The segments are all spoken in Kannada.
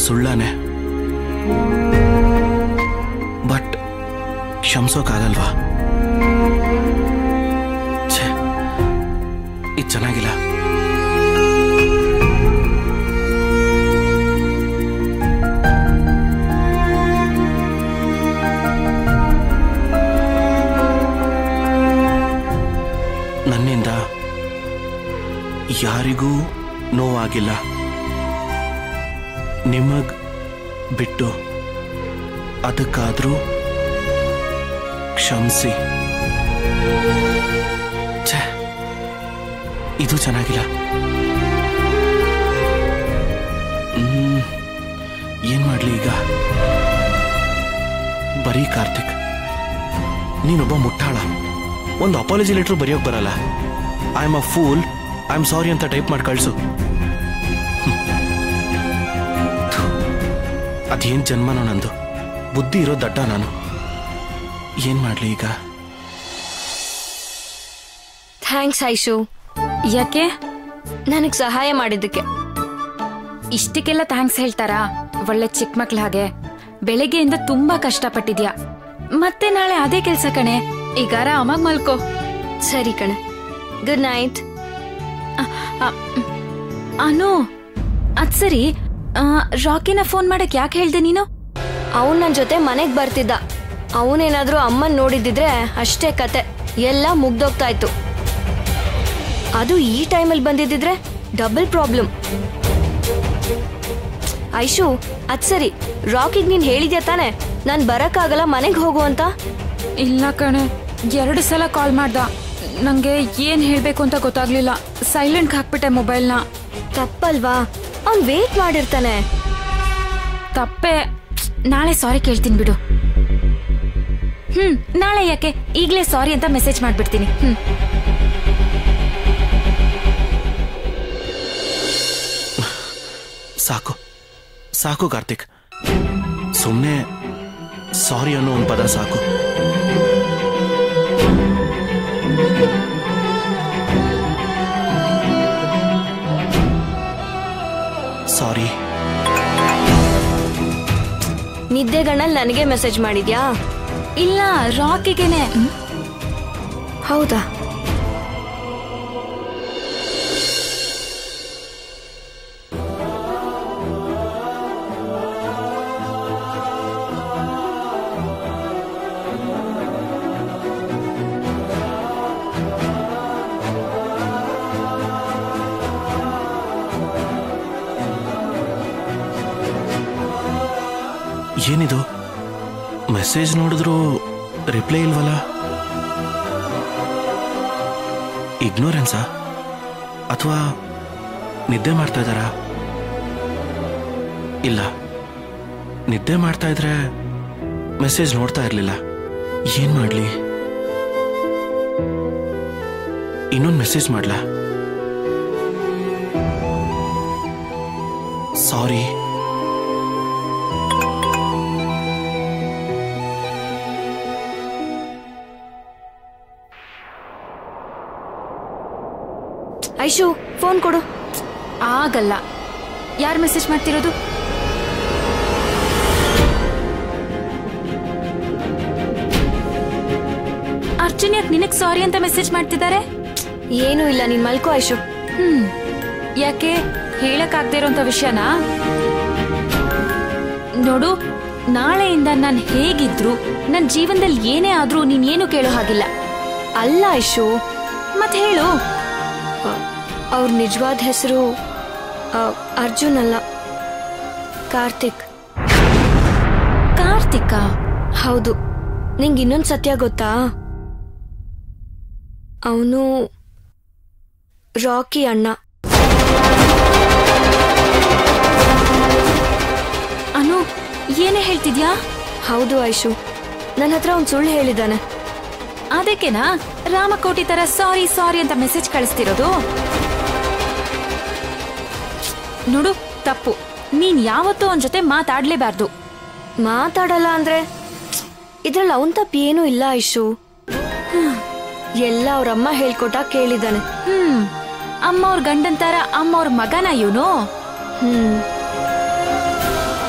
ಸುಳ್ಳಾನೆ ಬಟ್ ಕ್ಷಮಿಸೋಕ್ಕಾಗಲ್ವಾ ಛೇ ಇದು ಚೆನ್ನಾಗಿಲ್ಲ ನನ್ನಿಂದ ಯಾರಿಗೂ ನೋವಾಗಿಲ್ಲ ನಿಮಗ್ ಬಿಟ್ಟು ಅದಕ್ಕಾದ್ರೂ ಕ್ಷಮಿಸಿ ಛೇ ಇದು ಚೆನ್ನಾಗಿಲ್ಲ ಹ್ಮ್, ಏನ್ ಮಾಡ್ಲಿ ಈಗ ಬರೀ ಕಾರ್ತಿಕ್ ನೀನೊಬ್ಬ ಮುಟ್ಟಾಳ ಒಂದು ಅಪಾಲಜಿ ಲೆಟರ್ ಬರೆಯೋಕ್ ಬರಲ್ಲ I am a fool I am sorry ಅಂತ ಟೈಪ್ ಮಾಡಿ ಕಳ್ಸು ಹ್ಮ್. ಥು. ಅದೇನ್ ಜನ್ಮನೋ ನಂದು ಬುದ್ಧಿ ಇರೋ ದಡ್ಡ ನಾನು ಏನ್ ಮಾಡ್ಲಿ ಈಗ ಥ್ಯಾಂಕ್ಸ್ ಐಶು ಯಾಕೆ ನನಗ್ ಸಹಾಯ ಮಾಡಿದ್ದಕ್ಕೆ ಇಷ್ಟಕ್ಕೆಲ್ಲ ಥ್ಯಾಂಕ್ಸ್ ಹೇಳ್ತಾರಾ ಒಳ್ಳೆ ಚಿಕ್ಕ ಮಕ್ಳ ಹಾಗೆ ಬೆಳಗ್ಗೆಯಿಂದ ತುಂಬಾ ಕಷ್ಟಪಟ್ಟಿದ್ಯಾ ಮತ್ತೆ ನಾಳೆ ಅದೇ ಕೆಲ್ಸ ಕಣೆ ಈಗ ಆರಾಮಾಗ್ ಮಲ್ಕೋ ಸರಿ ಕಣೆ ಗುಡ್ ನೈಟ್ ಅ, ಅ, ಮ್, ಅನು ಅದ್ ಸರಿ ಆ, ರಾಕಿನ ಫೋನ್ ಮಾಡಕ್ ಯಾಕೆ ಹೇಳ್ದೆ ನೀನು ಅವನ್ ನನ್ ಜೊತೆ ಮನೆಗ್ ಬರ್ತಿದ್ದ ಅವನೇನಾದ್ರೂ ಅಮ್ಮನ್ ನೋಡಿದಿದ್ರೆ ಅಷ್ಟೇ ಕತೆ ಎಲ್ಲ ಮುಗ್ದೋಗ್ತಾ ಇತ್ತು ಅದು ಈ ಟೈಮಲ್ಲಿ ಬಂದಿದ್ದಿದ್ರೆ ಡಬಲ್ ಪ್ರಾಬ್ಲಮ್ ಐಶು ಅದ್ ಸರಿ ರಾಕಿಗ್ ನೀನ್ ಹೇಳಿದ್ಯಾ ತಾನೆ ನಾನ್ ಬರಕ್ಕಾಗಲ್ಲ ಮನೆಗ್ ಹೋಗು ಅಂತ ಇಲ್ಲ ಕಣೆ ಎರಡು ಸಲ ಕಾಲ್ ಮಾಡ್ದ ನಂಗೆ ಏನ್ ಹೇಳ್ಬೇಕು ಅಂತ ಗೊತ್ತಾಗ್ಲಿಲ್ಲ ಸೈಲೆಂಟ್ ಹಾಕ್ಬಿಟ್ಟೆ ಮೊಬೈಲ್ನ ತಪ್ಪಲ್ವಾ ಅವ್ನ್ ವೇಟ್ ಮಾಡಿರ್ತಾನೆ ತಪ್ಪೆ ನಾಳೆ ಸಾರಿ ಕೇಳ್ತೀನಿ ಬಿಡು ಹ್ಮ್ ನಾಳೆ ಯಾಕೆ ಈಗ್ಲೇ ಸಾರಿ ಅಂತ ಮೆಸೇಜ್ ಮಾಡ್ಬಿಡ್ತೀನಿ ಹ್ಮ್ ಸಾಕು ಸಾಕು ಕಾರ್ತಿಕ್ ಸುಮ್ಮನೆ ಸಾರಿ ಅನ್ನೋ ಒಂದು ಪದ ಸಾಕು ಸಾರಿ ನಿದ್ದೆಗಣ್ಣಲ್ಲಿ ನನಗೆ ಮೆಸೇಜ್ ಮಾಡಿದ್ಯಾ ಇಲ್ಲ ರಾಕಿಗೆನೆ ಹೌದಾ ಏನಿದು ಮೆಸೇಜ್ ನೋಡಿದ್ರು ರಿಪ್ಲೈ ಇಲ್ವಲ್ಲ ಇಗ್ನೋರೆನ್ಸಾ ಅಥವಾ ನಿದ್ದೆ ಮಾಡ್ತಾ ಇದ್ದಾರಾ ಇಲ್ಲ ನಿದ್ದೆ ಮಾಡ್ತಾ ಇದ್ರೆ ಮೆಸೇಜ್ ನೋಡ್ತಾ ಇರಲಿಲ್ಲ ಏನ್ ಮಾಡ್ಲಿ ಇನ್ನೊಂದು ಮೆಸೇಜ್ ಮಾಡ್ಲಾ ಸಾರಿ ಐಶು ಫೋನ್ ಕೊಡು ಆಗಲ್ಲ ಯಾರು ಮೆಸೇಜ್ ಮಾಡ್ತಿರೋದು ಅರ್ಜುನ್ ಯಾಕೆ ನಿನಗ್ ಸಾರಿ ಅಂತ ಮೆಸೇಜ್ ಮಾಡ್ತಿದ್ದಾರೆ ಏನೂ ಇಲ್ಲ ನೀನ್ ಮಲ್ಕೋ ಐಶು ಹ್ಮ್ ಯಾಕೆ ಹೇಳಕ್ಕಾಗ್ದೇ ಇರೋಂಥ ವಿಷಯನಾ ನೋಡು ನಾಳೆಯಿಂದ ನಾನು ಹೇಗಿದ್ರು ನನ್ನ ಜೀವನದಲ್ಲಿ ಏನೇ ಆದ್ರೂ ನೀನ್ ಏನು ಕೇಳೋ ಹಾಗಿಲ್ಲ ಅಲ್ಲ ಐಶು ಮತ್ ಹೇಳು ಅವ್ರ ನಿಜವಾದ ಹೆಸರು ಅರ್ಜುನ್ ಅಲ್ಲ ಕಾರ್ತಿಕ್ ಕಾರ್ತಿಕ ಹೌದು ನಿಂಗೆ ಇನ್ನೊಂದು ಸತ್ಯ ಗೊತ್ತಾ ಅವನು ರಾಕಿ ಅಣ್ಣ ಅನು ಏನೇ ಹೇಳ್ತಿದ್ಯಾ ಹೌದು ಐಶು ನನ್ನ ಹತ್ರ ಒಂದು ಸುಳ್ಳು ಹೇಳಿದ್ದಾನೆ ಅದಕ್ಕೆನಾ ರಾಮಕೋಟಿ ತರ ಸಾರಿ ಸಾರಿ ಅಂತ ಮೆಸೇಜ್ ಕಳಿಸ್ತಿರೋದು ನೋಡು ತಪ್ಪು ನೀನ್ ಯಾವತ್ತೂ ಅವನ ಜೊತೆ ಮಾತಾಡ್ಲೇಬಾರ್ದು ಮಾತಾಡಲ್ಲ ಅಂದ್ರೆ ಇದ್ರಲ್ಲಿ ಅವನ್ ತಪ್ಪು ಏನೂ ಇಲ್ಲ ಐಶು ಎಲ್ಲ ಅವ್ರಮ್ಮ ಹೇಳ್ಕೊಟ್ಟ ಕೇಳಿದ್ದಾನೆ ಹ್ಮ್ ಅಮ್ಮ ಅವ್ರ ಗಂಡನ್ ತರ ಅಮ್ಮ ಅವ್ರ ಮಗನ ಇವನು ಹ್ಮ್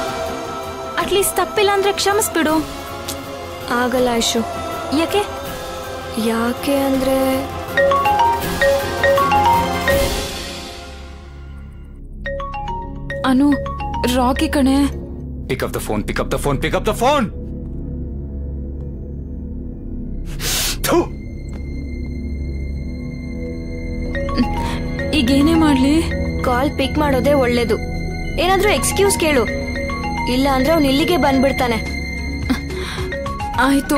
ಅಟ್ಲೀಸ್ಟ್ ತಪ್ಪಿಲ್ಲ ಅಂದ್ರೆ ಕ್ಷಮಿಸ್ಬಿಡು ಆಗಲ್ಲ ಐಶು ಯಾಕೆ ಯಾಕೆ ಅಂದ್ರೆ ಅನು ರಾಕಿ ಕಣೆ pick up the phone pick up the phone pick up the phone ಈಗ ಏನೇ ಮಾಡ್ಲಿ ಕಾಲ್ ಪಿಕ್ ಮಾಡೋದೇ ಒಳ್ಳೇದು ಏನಾದ್ರೂ ಎಕ್ಸ್ಕ್ಯೂಸ್ ಕೇಳು ಇಲ್ಲ ಅಂದ್ರೆ ಅವ್ನು ಇಲ್ಲಿಗೆ ಬಂದ್ಬಿಡ್ತಾನೆ ಆಯ್ತು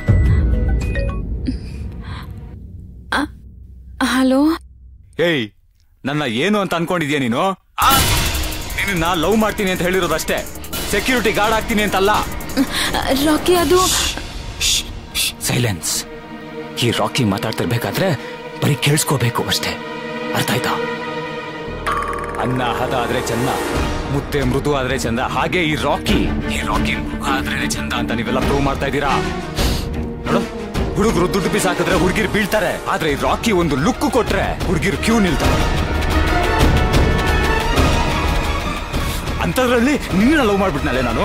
ಹಲೋ ಏಯ್ ನನ್ನ ಏನು ಅಂತ ಅನ್ಕೊಂಡಿದ್ಯಾ ನೀನು ನಿನ್ನ ಲವ್ ಮಾಡ್ತೀನಿ ಅಂತ ಹೇಳಿರೋದಷ್ಟೇ ಸೆಕ್ಯೂರಿಟಿ ಗಾರ್ಡ್ ಆಗ್ತೀನಿ ಅಂತಲ್ಲ ರಾಕಿ ಅದು ಸೈಲೆನ್ಸ್ ಈ ರಾಕಿ ಮಾತಾಡ್ತಿರ್ಬೇಕಾದ್ರೆ ಬರೀ ಕೇಳಿಸ್ಕೋಬೇಕು ಅಷ್ಟೇ ಅರ್ಥ ಆಯ್ತಾ ಅನ್ನ ಹದ ಆದ್ರೆ ಚಂದ ಮುತ್ತೆ ಮೃದು ಆದ್ರೆ ಚಂದ ಹಾಗೆ ಈ ರಾಕಿ ಈ ರಾಕಿ ಮೃಗ ಆದ್ರೆ ಚಂದ ಅಂತ ನೀವೆಲ್ಲ ಪ್ರೂವ್ ಮಾಡ್ತಾ ಇದ್ದೀರಾ ನೋಡು ಹುಡುಗರು ದುಡ್ಡು ಪೀಸ್ ಹಾಕಿದ್ರೆ ಹುಡುಗಿರು ಬೀಳ್ತಾರೆ ಆದ್ರೆ ಈ ರಾಕಿ ಒಂದು ಲುಕ್ ಕೊಟ್ರೆ ಹುಡುಗಿರು ಕ್ಯೂ ನಿಲ್ತಾರೆ ಅಂತದ್ರಲ್ಲಿ ನಿನ್ನ ಲವ್ ಮಾಡ್ಬಿಟ್ನಲ್ಲೇ ನಾನು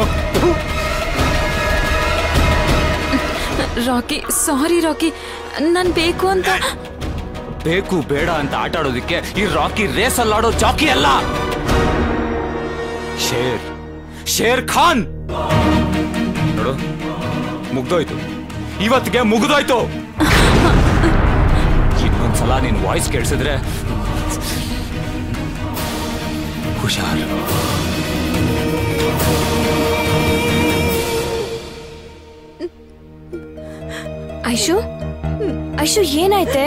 ರಾಕಿ ಸಾರಿ ರಾಕಿ ನನ್ ಬೇಕು ಅಂತ ಬೇಕು ಬೇಡ ಅಂತ ಆಟ ಆಡೋದಕ್ಕೆ ಈ ರಾಕಿ ರೇಸ್ ಅಲ್ಲಾಡೋ ಜಾಕಿ ಅಲ್ಲ ಶೇರ್ ಶೇರ್ ಖಾನ್ ನೋಡು ಮುಗ್ದೋಯ್ತು ಇವತ್ತಿಗೆ ಮುಗ್ದೋಯ್ತು ಇನ್ನೊಂದ್ಸಲ ನಿನ್ ವಾಯ್ಸ್ ಕೇಳಿಸಿದ್ರೆ ಹುಷಾರ್ ಐಶು ಐಶು ಏನಾಯ್ತೆ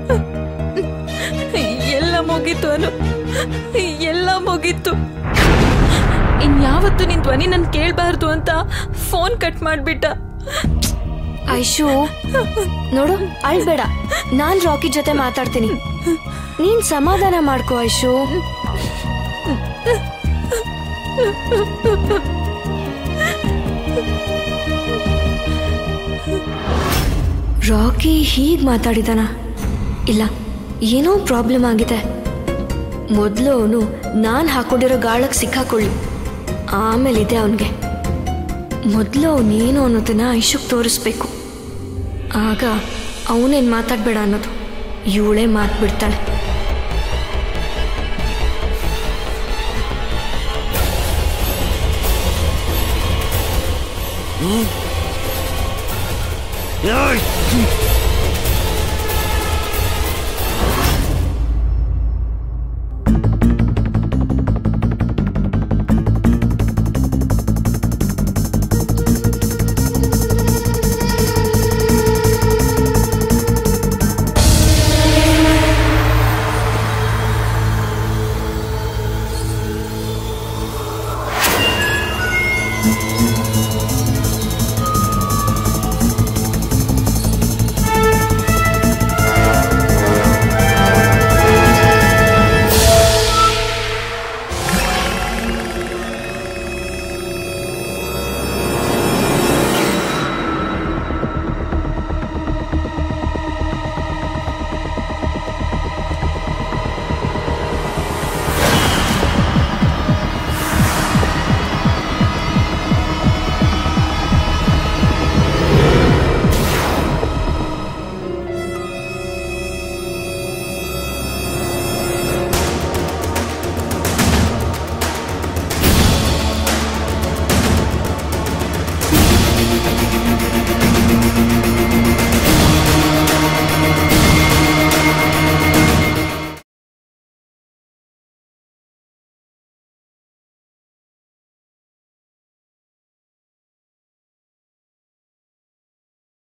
ಎಲ್ಲ ಮುಗೀತು ಅನು ಎಲ್ಲ ಮುಗೀತು ಇನ್ಯಾವತ್ತು ನಿನ್ ಧ್ವನಿ ನನ್ ಕೇಳ್ಬಾರ್ದು ಅಂತ ಫೋನ್ ಕಟ್ ಮಾಡ್ಬಿಟ್ಟ ಐಶು ನೋಡು ಅಳ್ಬೇಡ ನಾನ್ ರಾಕಿ ಜೊತೆ ಮಾತಾಡ್ತೀನಿ ನೀನ್ ಸಮಾಧಾನ ಮಾಡ್ಕೋ ಐಶು ರಾಕಿ ಹೀಗ್ ಮಾತಾಡಿದಾನ ಇಲ್ಲ ಏನೋ ಪ್ರಾಬ್ಲಮ್ ಆಗಿದೆ ಮೊದಲು ಅವನು ನಾನು ಹಾಕೊಂಡಿರೋ ಗಾಳಕ್ಕೆ ಸಿಕ್ಕಾಕೊಳ್ಳಿ ಆಮೇಲಿದೆ ಅವನಿಗೆ ಮೊದಲು ಅವನೇನು ಅನ್ನೋದನ್ನ ಐಶುಕ್ ತೋರಿಸ್ಬೇಕು ಆಗ ಅವನೇನು ಮಾತಾಡ್ಬೇಡ ಅನ್ನೋದು ಇವಳೇ ಮಾತ್ಬಿಡ್ತಾಳೆ